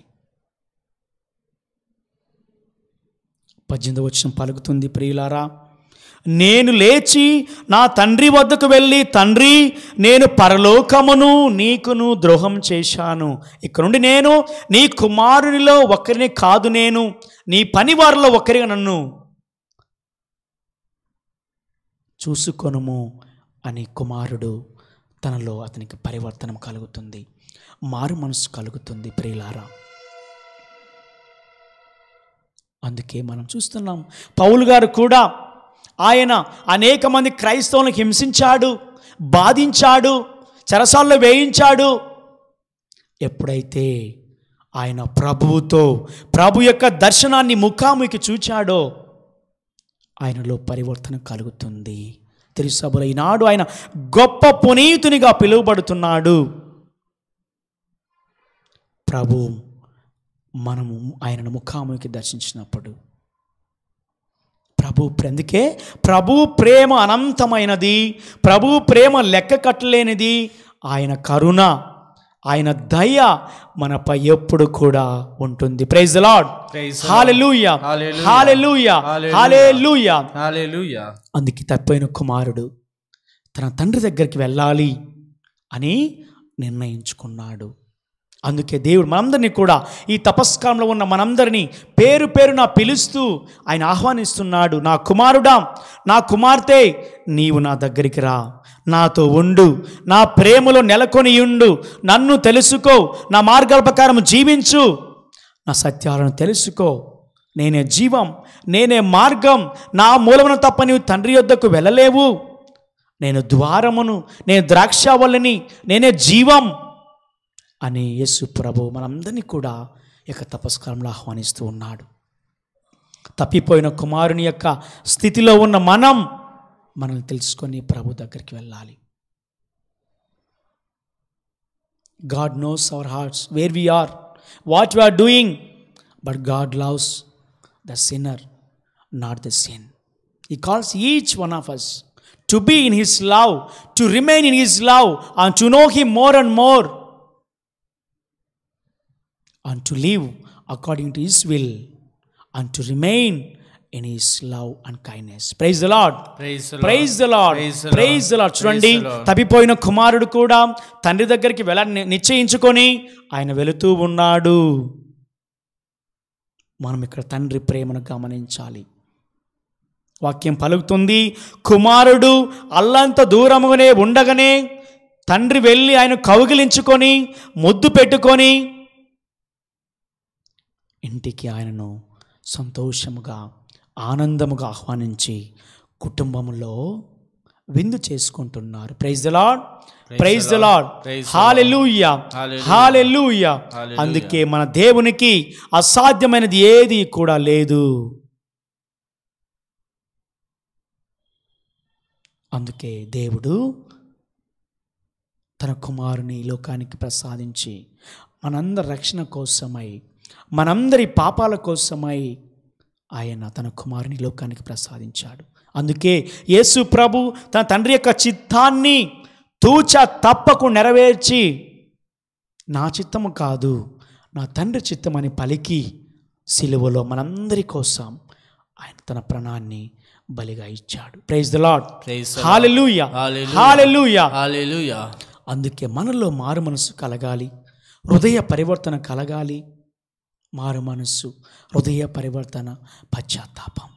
పద్దెనిమిది వచ్చిన పలుకుతుంది ప్రియులారా నేను లేచి నా తండ్రి వద్దకు వెళ్ళి తండ్రి నేను పరలోకమును నీకును ద్రోహం చేశాను ఇక్కడ నుండి నేను నీ కుమారునిలో ఒకరిని కాదు నేను నీ పనివారిలో ఒకరిగా నన్ను చూసుకొనుము అని కుమారుడు తనలో అతనికి పరివర్తనం కలుగుతుంది మారు మనసు కలుగుతుంది ప్రియులారా అందుకే మనం చూస్తున్నాం పౌలు గారు కూడా ఆయన అనేక మంది క్రైస్తవులను హింసించాడు బాధించాడు చెరసాల్లో వేయించాడు ఎప్పుడైతే ఆయన ప్రభువుతో ప్రభు యొక్క దర్శనాన్ని ముఖాముఖి చూచాడో ఆయనలో పరివర్తన కలుగుతుంది తిరుసభలో ఈనాడు ఆయన గొప్ప పునీతునిగా పిలువబడుతున్నాడు ప్రభు మనము ఆయనను ముఖాముఖి దర్శించినప్పుడు ప్రభు అందుకే ప్రభు ప్రేమ అనంతమైనది ప్రభు ప్రేమ లెక్క కట్టలేనిది ఆయన కరుణ ఆయన దయ మనపై ఎప్పుడు కూడా ఉంటుంది praise lord Praise the hallelujah Hallelujah. Hallelujah Hallelujah. Hallelujah హల్లెలూయా అందుకే తప్పైన కుమారుడు తన తండ్రి దగ్గరికి వెళ్ళాలి అని నిర్ణయించుకున్నాడు అందుకే దేవుడు మనందరినీ కూడా ఈ తపస్కాలంలో ఉన్న మనందరినీ పేరు పేరున పిలుస్తూ ఆయన ఆహ్వానిస్తున్నాడు నా కుమారుడా నా కుమార్తె నీవు నా దగ్గరికి రా నాతో ఉండు నా ప్రేమలో నెలకొని ఉండు నన్ను తెలుసుకో నా మార్గాల ప్రకారం జీవించు నా సత్యాలను తెలుసుకో నేనే జీవం నేనే మార్గం నా మూలమున తప్ప నీవు తండ్రి యొద్దకు వెళ్ళలేవు నేను ద్వారమును నేను ద్రాక్షావల్లిని నేనే జీవం అని యేసు ప్రభు మనందరినీ కూడా ఈ యొక్క తపస్కారంలో ఆహ్వానిస్తూ ఉన్నాడు తప్పిపోయిన కుమారుని యొక్క స్థితిలో ఉన్న మనం మనల్ని తెలుసుకొని ప్రభు దగ్గరికి వెళ్ళాలి God knows our hearts where we are what you are doing but God loves the sinner not the sin he calls each one of us to be in his love to remain in his love and to know him more and more and to live according to His will and to remain in His love and kindness. Praise the Lord. Praise praise the Lord Praise the praise the Lord. Lord చూడండి Praise the Lord. తప్పిపోయిన కుమారుడు కూడా తండ్రి దగ్గరికి వెళ్ళ నిశ్చయించుకొని ఆయన వెళుతూ ఉన్నాడు మనం ఇక్కడ తండ్రి ప్రేమను గమనించాలి వాక్యం పలుకుతుంది కుమారుడు అల్లంత దూరముగానే ఉండగానే తండ్రి వెళ్ళి ఆయన కౌగిలించుకొని ముద్దు పెట్టుకొని ఇంటికి ఆయనను సంతోషముగా ఆనందముగా ఆహ్వానించి కుటుంబంలో విందు చేసుకుంటున్నారు praise the lord praise the Lord Praise the hallelujah Hallelujah. Hallelujah Hallelujah. అందుకే మన దేవునికి అసాధ్యమైనది ఏది కూడా లేదు అందుకే దేవుడు తన కుమారుని ఈ లోకానికి ప్రసాదించి మనందరి రక్షణ కోసమై మనందరి పాపాల కోసమై ఆయన తన కుమారుని ఈ లోకానికి ప్రసాదించాడు అందుకే యేసు ప్రభు తన తండ్రి యొక్క చిత్తాన్ని తూచ తప్పకు నెరవేర్చి నా చిత్తము కాదు నా తండ్రి చిత్తమని పలికి సిలువలో మనందరి కోసం ఆయన తన ప్రాణాన్ని బలిగా ఇచ్చాడు praise the Lord Praise the Lord. Hallelujah Hallelujah. Hallelujah హల్లెలూయా అందుకే మనలో మారు మనసు కలగాలి హృదయ పరివర్తన కలగాలి మారు మనస్సు హృదయ పరివర్తన పశ్చాత్తాపం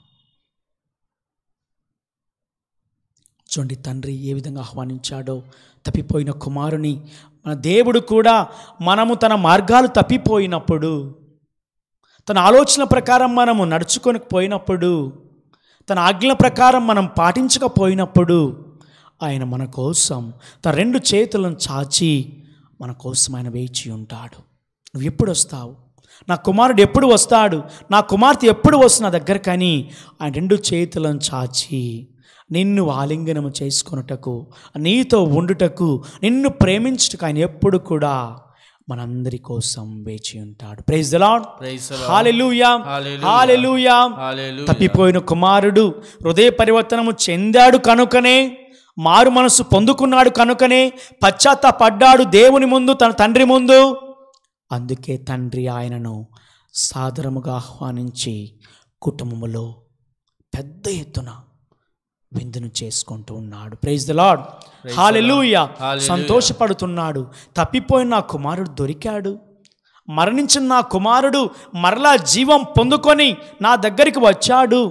చూడండి తండ్రి ఏ విధంగా ఆహ్వానించాడో తప్పిపోయిన కుమారుని మన దేవుడు కూడా మనము తన మార్గాలు తప్పిపోయినప్పుడు తన ఆలోచన ప్రకారం మనము నడుచుకొని పోయినప్పుడు తన ఆజ్ఞల ప్రకారం మనం పాటించకపోయినప్పుడు ఆయన మన కోసం తన రెండు చేతులను చాచి మన కోసం ఆయన వేచి ఉంటాడు నువ్వు ఎప్పుడు వస్తావు నా కుమారుడు ఎప్పుడు వస్తాడు నా కుమార్తె ఎప్పుడు వస్తుంది నా దగ్గర కానీ ఆయన రెండు చేతులను చాచి నిన్ను ఆలింగనము చేసుకొనుటకు నీతో ఉండుటకు నిన్ను ప్రేమించుటకు ఆయన ఎప్పుడు కూడా మనందరి కోసం వేచి ఉంటాడు praise the Lord Praise the Lord. Hallelujah Hallelujah. Hallelujah హల్లెలూయా తప్పిపోయిన కుమారుడు హృదయ పరివర్తనము చెందాడు కనుకనే మారు మనసు పొందుకున్నాడు కనుకనే పశ్చాత్తాపడ్డాడు దేవుని ముందు తన తండ్రి ముందు అందుకే తండ్రి ఆయనను సాదరముగా ఆహ్వానించి కుటుంబములో పెద్ద ఎత్తున విందును చేసుకుంటూ ఉన్నాడు praise the Lord hallelujah Hallelujah. సంతోషపడుతున్నాడు తప్పిపోయిన నా కుమారుడు దొరికాడు మరణించిన నా కుమారుడు మరలా జీవం పొందుకొని నా దగ్గరికి వచ్చాడు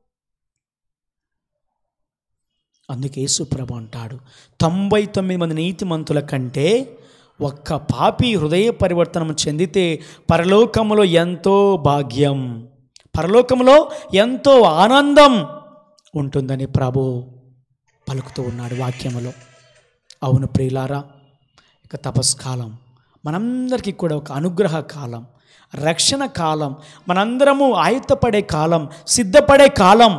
అందుకే యేసుప్రభు అంటాడు తొంభై తొమ్మిది మంది నీతిమంతుల కంటే ఒక్క పాపి హృదయ పరివర్తనం చెందితే పరలోకములో ఎంతో భాగ్యం పరలోకములో ఎంతో ఆనందం ఉంటుందని ప్రభు పలుకుతూ ఉన్నాడు వాక్యములో అవును ప్రియులారా ఇక తపస్కాలం మనందరికీ కూడా ఒక అనుగ్రహ కాలం రక్షణ కాలం మనందరము ఆయుత్తపడే కాలం సిద్ధపడే కాలం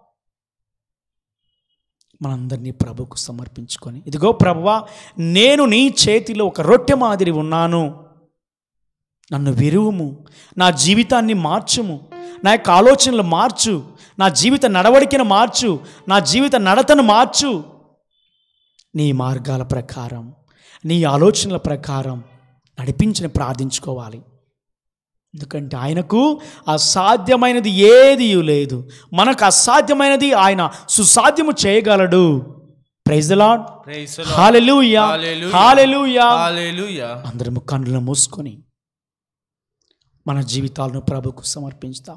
మనందరినీ ప్రభుకు సమర్పించుకొని ఇదిగో ప్రభువా నేను నీ చేతిలో ఒక రొట్టె మాదిరి ఉన్నాను నన్ను విరువుము నా జీవితాన్ని మార్చుము నా యొక్క ఆలోచనలు మార్చు నా జీవిత నడవడికను మార్చు నా జీవిత నడతను మార్చు నీ మార్గాల ప్రకారం నీ ఆలోచనల ప్రకారం నడిపించని ప్రార్థించుకోవాలి ఎందుకంటే ఆయనకు అసాధ్యమైనది ఏది లేదు మనకు అసాధ్యమైనది ఆయన సుసాధ్యము చేయగలడు praise lord Praise the Lord. Hallelujah Hallelujah. Hallelujah Hallelujah. అందరము కన్నులను మూసుకొని మన జీవితాలను ప్రభుకు సమర్పించుతాం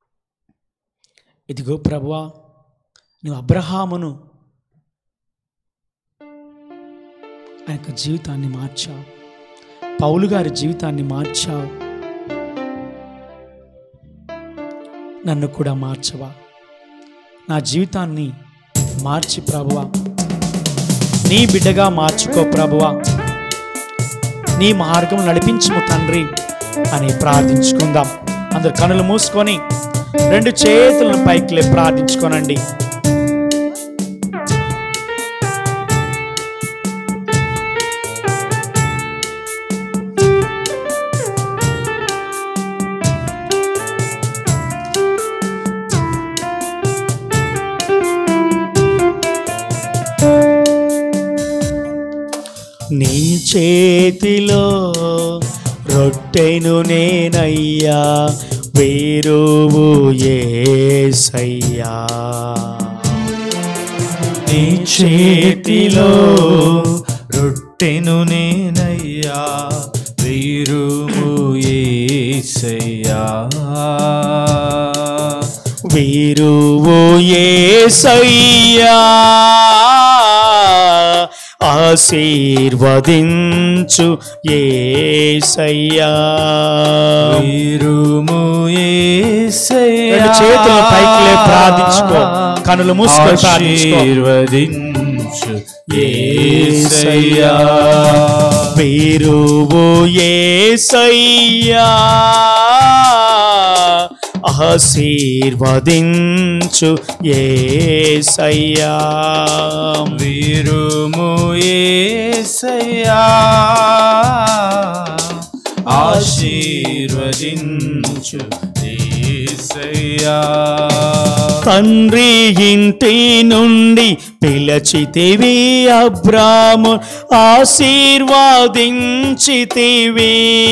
ఇదిగో ప్రభువా నువ్వు అబ్రహామును ఆయన యొక్క జీవితాన్ని మార్చావు పౌలు గారి జీవితాన్ని మార్చావు నన్ను కూడా మార్చవా నా జీవితాన్ని మార్చి ప్రభువా నీ బిడ్డగా మార్చుకో ప్రభువా నీ మార్గం నడిపించుము తండ్రి అని ప్రార్థించుకుందాం అందరు కనులు మూసుకొని రెండు చేతులను పైకి లేపి ప్రార్థించుకోనండి నీ చేతిలో రొట్టెను నేనయ్యా వేరువు ఏసయ్యా నీ చేతిలో రొట్టెను నేనయ్యా వీరుము ఏసయ్యా వీరువు ఏసయ్యా ఆశీర్వదించు ఏసయ్యా వీరుము ఏసయ్యా రెండు చేతులను పైకి లేపి ప్రార్థించుకో. కనులు మూసుకొని ప్రార్థించుకో. ఆశీర్వదించు ఏసయ్యా వీరువు ఏసయ్యా ఆశీర్వదించు ఏసయ్యా వీరుము ఏసయ్యా ఆశీర్వదించు ఏసయ్యా తండ్రి ఇంటి నుండి పిలచితివి అబ్రాము ఆశీర్వాదించితివి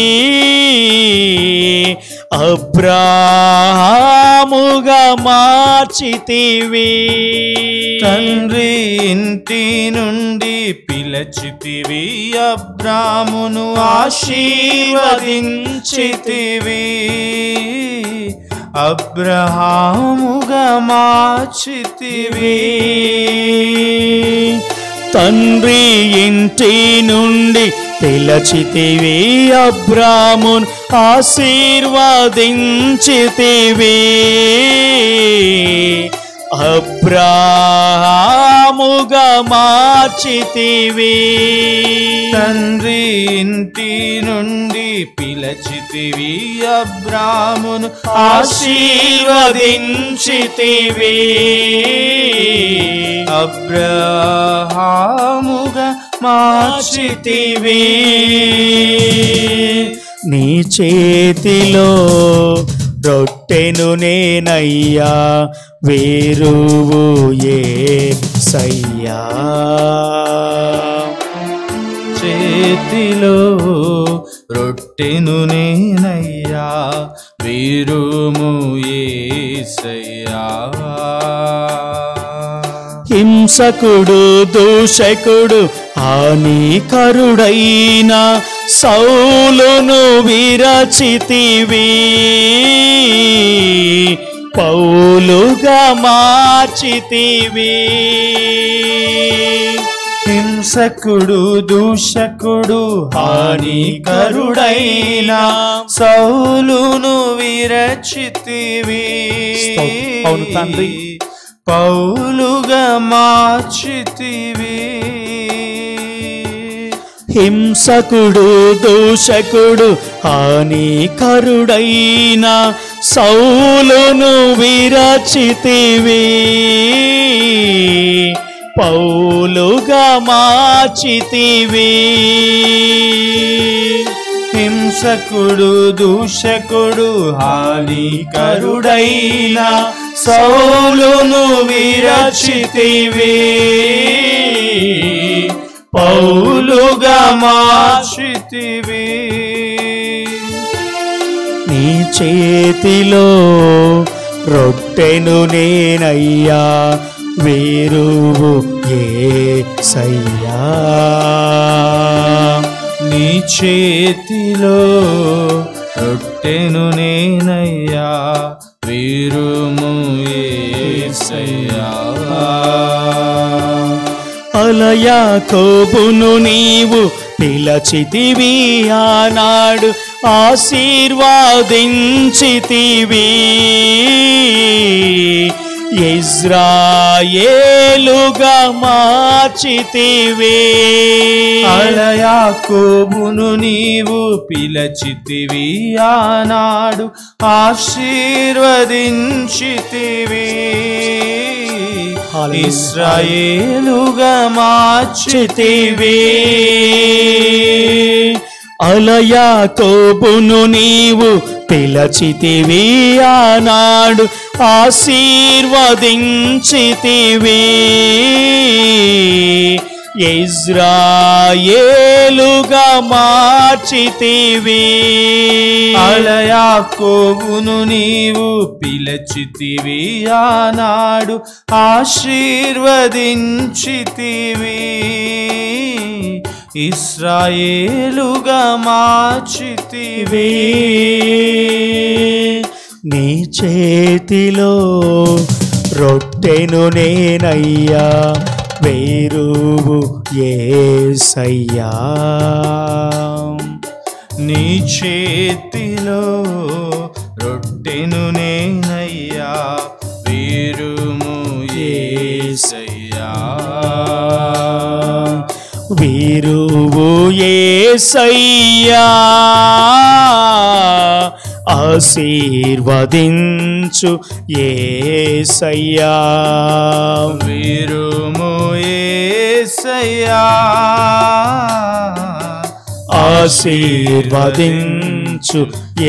అబ్రాముగా మార్చితివి తండ్రి ఇంటి నుండి పిలచితివి అబ్రామును ఆశీర్వదించితివి అబ్రహాముగా మార్చితివి తండ్రి ఇంటి నుండి పిలచితివి అబ్రామున్ ఆశీర్వాదించితివి అబ్రాముగా మార్చితివి తండ్రి ఇంటి నుండి పిలచితివి అబ్రామును ఆశీర్వదించితివి అబ్రహాముగా మార్చితివి నీ చేతిలో రొట్టెను నేనయ్యా వేరువు ఏ సయ్యా చేతిలో రొట్టెను నేనయ్యా వీరుము ఏసయ్యా హింసకుడు దూషకుడు హానికరుడైన సౌలును విరచితివి పౌలుగా మార్చితివి హింసకుడు దూషకుడు హానికరుడైన సౌలును విరచితివి అవును తండ్రి. పౌలుగా మార్చితివి హింసకుడు దూషకుడు హానికరుడైన సౌలును విరచితివి పౌలుగా మార్చితివి హింసకుడు దూషకుడు హానికరుడైన సౌలును విరచితివి పౌలుగా మార్చితివి నీ చేతిలో రొట్టెను నేనయ్యా వేరువు ఏ సయ్యా నీ చేతిలో రొట్టెను నేనయ్యా వీరుము యేసయ్యా అలయా కోబును నీవు పిలచితివి ఆనాడు ఆశీర్వాదించితివి ఇజ్రాయేలుగా మార్చితివి అలయాకోబును నీవు పిలచితివి ఆనాడు ఆశీర్వదించితివి హల్లెలూయా. ఇస్రాయేలుగా మార్చితివి అలయా కోబును నీవు పిలచితివి ఆనాడు ఆశీర్వదించితివి ఇజ్రాయేలుగా మార్చితివి అలయాకోబును నీవు పిలచితివి ఆనాడు ఆశీర్వదించితివి ఇస్రాయేలుగా మార్చితివి నీ చేతిలో రొట్టెను నేనయ్యా వేరువు ఏసయ్యా నీ చేతిలో రొట్టెను నేనయ్యా వీరుము ఏసయ్యా వీరువు ఏసయ్యా ఆశీర్వదించు ఏసయ్యా వీరుము ఏసయ్యా ఆశీర్వదించు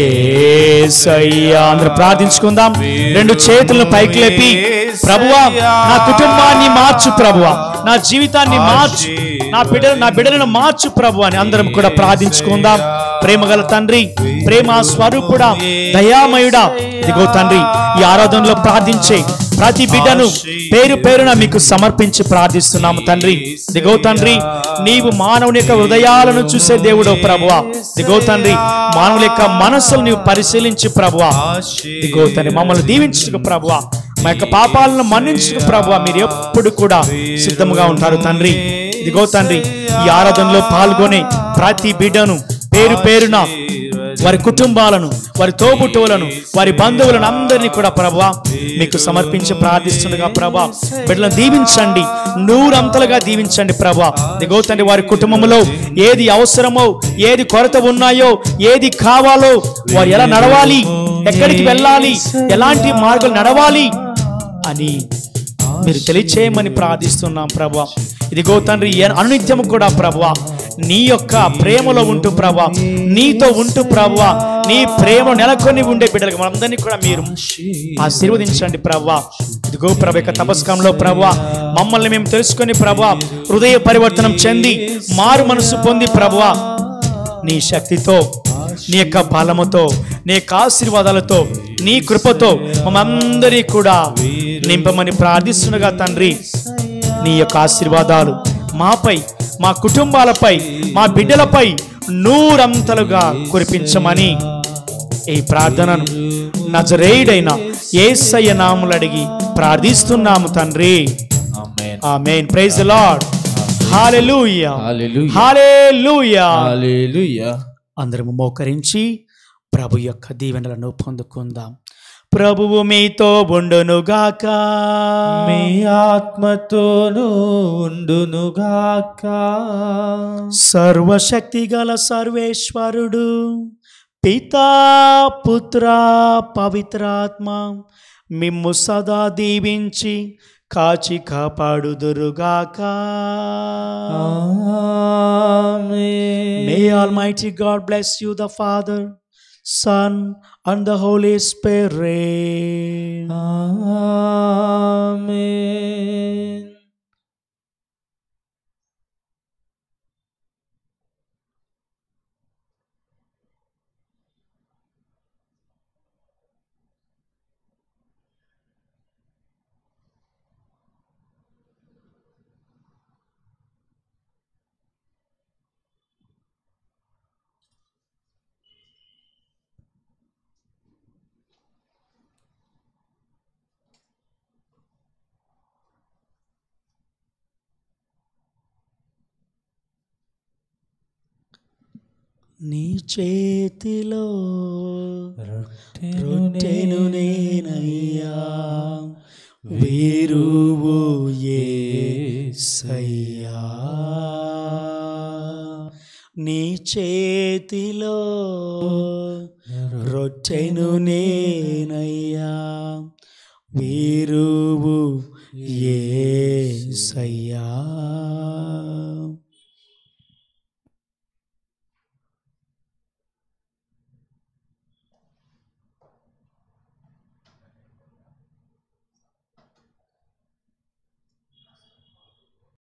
ఏసయ్యా అందరూ ప్రార్థించుకుందాం రెండు చేతులను పైకి లేపి ప్రభువా నా కుటుంబాన్ని మార్చు ప్రభువా నా జీవితాన్ని మార్చు నా బిడ్డ నా బిడ్డలను మార్చు ప్రభు అని అందరం కూడా ప్రార్థించుకుందాం ప్రేమగల తండ్రి ప్రేమ స్వరూపుడా దయామయుడా ఇదిగో తండ్రి ఈ ఆరాధనలో ప్రార్థించే ప్రతి బిడ్డను పేరు పేరున మీకు సమర్పించి ప్రార్థిస్తున్నాము తండ్రి దిగో తండ్రి నీవు మానవుని యొక్క హృదయాలను చూసే దేవుడు ప్రభువా దిగో తండ్రి మానవుల యొక్క మనస్సులు నీవు పరిశీలించి ప్రభువా దిగో తండ్రి మమ్మల్ని దీవించుకు ప్రభువా మా యొక్క పాపాలను మన్నించుకు ప్రభువా మీరు ఎప్పుడు కూడా సిద్ధముగా ఉంటారు తండ్రి ఇదిగో తండ్రి ఈ ఆరాధనలో పాల్గొనే ప్రతి బిడ్డను పేరు పేరున వారి కుటుంబాలను వారి తోబుట్టువులను వారి బంధువులను అందరినీ కూడా ప్రభా మీకు సమర్పించి ప్రార్థిస్తుండగా ప్రభా బిడ్డలను దీవించండి నూరంతలుగా దీవించండి ప్రభా దిగో తండ్రి వారి కుటుంబంలో ఏది అవసరమో ఏది కొరత ఉన్నాయో ఏది కావాలో వారు ఎలా నడవాలి ఎక్కడికి వెళ్ళాలి ఎలాంటి మార్గాలు నడవాలి అని మీరు తెలియచేయమని ప్రార్థిస్తున్నాం ప్రభా ఇదిగో తండ్రి ఏ- అనునిత్యము కూడా ప్రభా నీ యొక్క ప్రేమలో ఉంటూ ప్రభా నీతో ఉంటూ ప్రభా నీ ప్రేమ నెలకొని ఉండే బిడ్డలకు మనందరినీ కూడా మీరు ఆశీర్వదించండి ప్రభా ఇదిగో ప్రభు యొక్క తపస్కంలో ప్రభా మమ్మల్ని మేము తెలుసుకొని ప్రభా హృదయ పరివర్తనం చెంది మారు మనసు పొంది ప్రభా నీ శక్తితో నీ యొక్క బలముతో నీ యొక్క ఆశీర్వాదాలతో నీ కృపతో మమ్మందరి కూడా నింపమని ప్రార్థిస్తుండగా తండ్రి నీ యొక్క ఆశీర్వాదాలు మాపై మా కుటుంబాలపై మా బిడ్డలపై నూరంతలుగా కురిపించమని ఈ ప్రార్థనను నజరేయుడైన ఏసయ్య నాములు అడిగి ప్రార్థిస్తున్నాము తండ్రి ఆమేన్ ఆమేన్ ప్రైజ్ లార్డ్ హల్లెలూయా హల్లెలూయా హల్లెలూయా హల్లెలూయా అందరము మోకరించి ప్రభు యొక్క దీవెనలను పొందుకుందాం ప్రభువు మీతో ఉండునుగాక మీ ఆత్మతోనూ ఉండునుగాక సర్వశక్తి గల సర్వేశ్వరుడు పితా పుత్ర పవిత్రాత్మ మిమ్ము సదా దీవించి కాచి కాపాడుదురుగాక ఆమేన్ May Almighty God bless you, the Father, Son, and the Holy Spirit. ఆమేన్ నీ చేతిలో రొట్టెను రొట్టెను నేనయ్యా వీరువు ఏసయ్యా నీ చేతిలో రొట్టెను నేనయ్యా వీరువు ఏసయ్యా